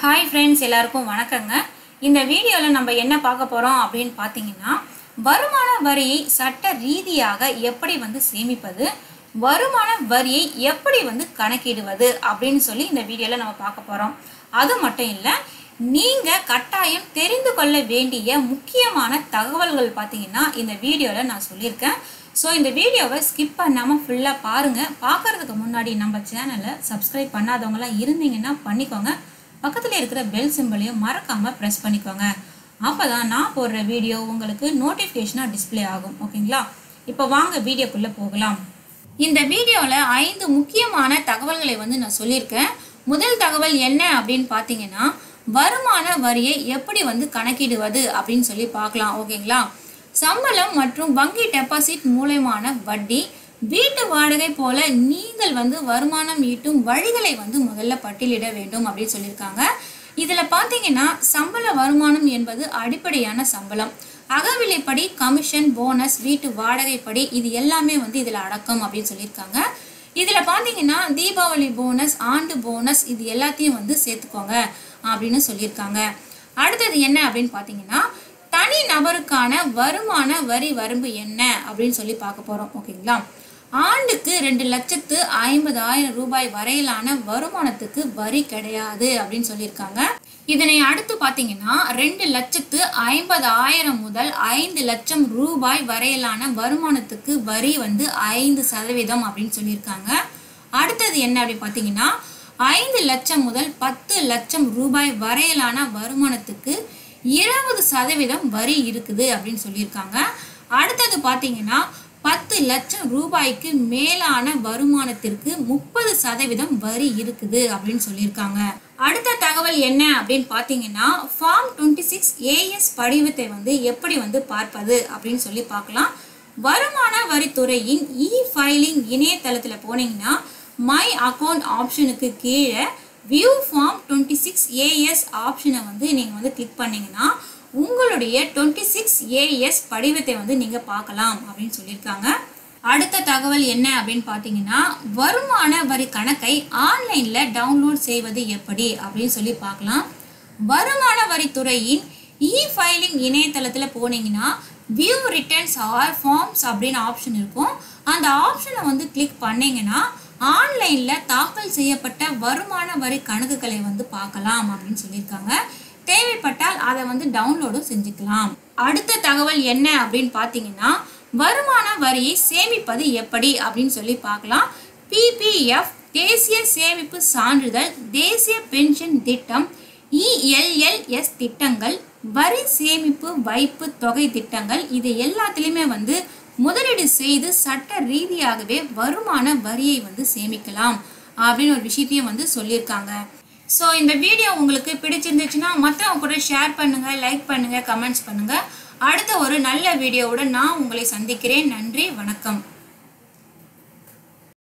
hi friends எல்லாருக்கும் வணக்கங்க இந்த வீடியோவில் நம்ம என்ன பார்க்க போகிறோம் அப்படின்னு பார்த்தீங்கன்னா வருமான வரியை சட்ட ரீதியாக எப்படி வந்து சேமிப்பது வருமான வரியை எப்படி வந்து கணக்கிடுவது அப்படின்னு சொல்லி இந்த வீடியோவில் நம்ம பார்க்க போகிறோம் அது மட்டும் இல்லை நீங்கள் கட்டாயம் தெரிந்து கொள்ள வேண்டிய முக்கியமான தகவல்கள் பார்த்தீங்கன்னா இந்த வீடியோவில் நான் சொல்லியிருக்கேன் ஸோ இந்த வீடியோவை ஸ்கிப் பண்ணாமல் ஃபுல்லாக பாருங்கள் பார்க்கறதுக்கு முன்னாடி நம்ம சேனலை சப்ஸ்கிரைப் பண்ணாதவங்களாம் இருந்தீங்கன்னா பண்ணிக்கோங்க பக்கத்தில் இருக்கிற பெல் சிம்பிளையும் மறக்காமல் ப்ரெஸ் பண்ணிக்கோங்க அப்போ தான் நான் போடுற வீடியோ உங்களுக்கு நோட்டிஃபிகேஷனாக டிஸ்ப்ளே ஆகும் ஓகேங்களா இப்போ வாங்க வீடியோக்குள்ளே போகலாம் இந்த வீடியோவில் ஐந்து முக்கியமான தகவல்களை வந்து நான் சொல்லியிருக்கேன் முதல் தகவல் என்ன அப்படின்னு பார்த்தீங்கன்னா வருமான வரியை எப்படி வந்து கணக்கிடுவது அப்படின்னு சொல்லி பார்க்கலாம் ஓகேங்களா சம்பளம் மற்றும் வங்கி டெபாசிட் மூலயமான வட்டி வீட்டு வாடகை போல நீங்கள் வந்து வருமானம் ஈட்டும் வழிகளை வந்து முதல்ல பட்டியலிட வேண்டும் அப்படின்னு சொல்லியிருக்காங்க இதில் பார்த்தீங்கன்னா சம்பள வருமானம் என்பது அடிப்படையான சம்பளம் அகவிலைப்படி கமிஷன் போனஸ் வீட்டு வாடகைப்படி இது எல்லாமே வந்து இதில் அடக்கம் அப்படின்னு சொல்லியிருக்காங்க இதில் பார்த்தீங்கன்னா தீபாவளி போனஸ் ஆண்டு போனஸ் இது எல்லாத்தையும் வந்து சேர்த்துக்கோங்க அப்படின்னு சொல்லியிருக்காங்க அடுத்தது என்ன அப்படின்னு பார்த்தீங்கன்னா தனி நபருக்கான வருமான வரி வரம்பு என்ன அப்படின்னு சொல்லி பார்க்க போகிறோம் ஓகேங்களா ஆண்டுக்கு ரெண்டு லட்சத்து ஐம்பதாயிரம் ரூபாய் வரையிலான வருமானத்துக்கு வரி கிடையாது அப்படின்னு சொல்லியிருக்காங்க இதனை அடுத்து பார்த்தீங்கன்னா ரெண்டு லட்சத்து ஐம்பதாயிரம் முதல் ஐந்து லட்சம் ரூபாய் வரையிலான வருமானத்துக்கு வரி வந்து ஐந்து சதவீதம் அப்படின்னு சொல்லியிருக்காங்க அடுத்தது என்ன அப்படின்னு பார்த்தீங்கன்னா ஐந்து லட்சம் முதல் பத்து லட்சம் ரூபாய் வரையிலான வருமானத்துக்கு இருபது சதவீதம் வரி இருக்குது அப்படின்னு சொல்லியிருக்காங்க அடுத்தது பார்த்தீங்கன்னா பத்து லட்சம் ரூபாய்க்கு மேலான வருமானத்திற்கு முப்பது சதவீதம் வரி இருக்குது அப்படின்னு சொல்லியிருக்காங்க அடுத்த தகவல் என்ன அப்படின்னு பார்த்தீங்கன்னா ஃபார்ம் டுவெண்ட்டி சிக்ஸ் ஏஎஸ் படிவத்தை வந்து எப்படி வந்து பார்ப்பது அப்படின்னு சொல்லி பார்க்கலாம் வருமான வரித்துறையின் இ ஃபைலிங் இணையதளத்தில் போனீங்கன்னா மை அக்கௌண்ட் ஆப்ஷனுக்கு கீழே view form twenty six A S ஆப்ஷனை வந்து நீங்கள் வந்து கிளிக் பண்ணீங்கன்னா உங்களுடைய டுவெண்ட்டி சிக்ஸ் ஏஎஸ் படிவத்தை வந்து நீங்கள் பார்க்கலாம் அப்படின்னு சொல்லியிருக்காங்க அடுத்த தகவல் என்ன அப்படின்னு பார்த்தீங்கன்னா வருமான வரி கணக்கை ஆன்லைனில் டவுன்லோட் செய்வது எப்படி அப்படின்னு சொல்லி பார்க்கலாம் வருமான வரித்துறையின் இ ஃபைலிங் இணையதளத்தில் போனீங்கன்னா வியூ ரிட்டர்ன்ஸ் ஆர் ஃபார்ம்ஸ் அப்படின்னு ஆப்ஷன் இருக்கும் அந்த ஆப்ஷனை வந்து கிளிக் பண்ணீங்கன்னா ஆன்லைனில் தாக்கல் செய்யப்பட்ட வருமான வரி கணக்குகளை வந்து பார்க்கலாம் அப்படின்னு சொல்லியிருக்காங்க தேவைப்பட்டால் அதை வந்து டவுன்லோடும் செஞ்சுக்கலாம் அடுத்த தகவல் என்ன அப்படின்னு பார்த்தீங்கன்னா வருமான வரியை சேமிப்பது எப்படி அப்படின்னு சொல்லி பார்க்கலாம் பிபிஎஃப் தேசிய சேமிப்பு சான்றிதழ் தேசிய பென்ஷன் திட்டம் இஎல்எல்எஸ் திட்டங்கள் வரி சேமிப்பு வைப்பு தொகை திட்டங்கள் இது எல்லாத்துலேயுமே வந்து முதலீடு செய்து சட்ட ரீதியாகவே வருமான வரியை வந்து சேமிக்கலாம் அப்படின்னு ஒரு விஷயத்தையும் வந்து சொல்லியிருக்காங்க ஸோ இந்த வீடியோ உங்களுக்கு பிடிச்சிருந்துச்சுன்னா மற்றவங்க கூட ஷேர் பண்ணுங்கள் லைக் பண்ணுங்கள் கமெண்ட்ஸ் பண்ணுங்கள் அடுத்த ஒரு நல்ல வீடியோவுடன் நான் உங்களை சந்திக்கிறேன் நன்றி வணக்கம்